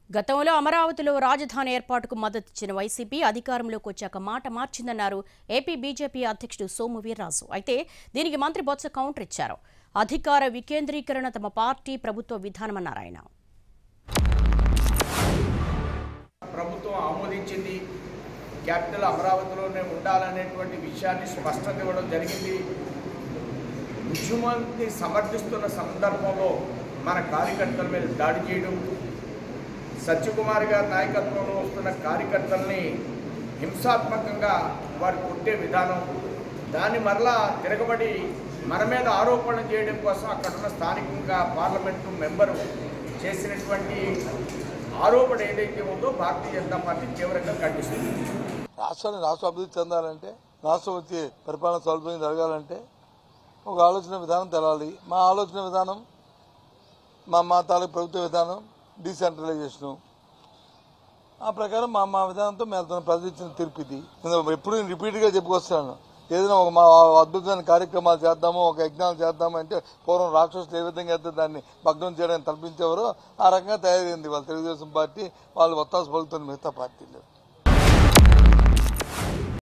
గతంలో అమరావతిలో రాజధాని ఏర్పాటుకు మద్దతిచ్చిన వైసీపీ అధికారంలోకి వచ్చాక మాట మార్చిందన్నారు ఏపీ బీజేపీ అధ్యక్షుడు సోము వీర్రాజు అయితే దీనికి మంత్రి బొత్స కౌంటర్ ఇచ్చారు అధికార వికేంద్రీకరణ తమ పార్టీ ప్రభుత్వ విధానమన్నారు ఆయన ప్రభుత్వం ఆమోదించింది క్యాపిటల్ అమరావతిలోనే ఉండాలనేటువంటి విషయాన్ని స్పష్టత ఇవ్వడం జరిగింది ముఖ్యమంత్రి సమర్థిస్తున్న సందర్భంలో మన కార్యకర్తల మీద దాడి చేయడం సత్యకుమార్ గారి నాయకత్వంలో వస్తున్న కార్యకర్తల్ని హింసాత్మకంగా వారు కొట్టే విధానం దాన్ని మరలా తిరగబడి మన మీద ఆరోపణలు చేయడం కోసం అక్కడున్న స్థానికంగా పార్లమెంటు మెంబరు చేసినటువంటి ఆరోపణ ఏదైతే ఉందో భారతీయ జనతా పార్టీ తీవ్రంగా ఖండిస్తుంది రాష్ట్రాన్ని రాష్ట్ర అభివృద్ధి చెందాలంటే రాష్ట్రం వచ్చి పరిపాలన సౌలభ్యం జరగాలంటే ఒక ఆలోచన విధానం తెలాలి మా ఆలోచన విధానం మా మా తాలూకు ప్రభుత్వ విధానం డీసెంట్రలైజేషను ఆ ప్రకారం మా మా విధానంతో మేము వెళ్తున్నాం ప్రజలు ఇచ్చిన తీర్పు ఇది నేను ఎప్పుడు నేను రిపీట్గా చెప్పుకొస్తాను ఏదైనా ఒక మా అద్భుతమైన కార్యక్రమాలు చేద్దాము ఒక యజ్ఞాలు చేద్దాము అంటే పూర్వం రాక్షసులు ఏ విధంగా అయితే దాన్ని భగ్నం చేయడానికి తలపించేవారో ఆ రకంగా తయారైంది వాళ్ళ తెలుగుదేశం పార్టీ వాళ్ళు ఒత్తాసు పలుకుతుంది మిగతా పార్టీలు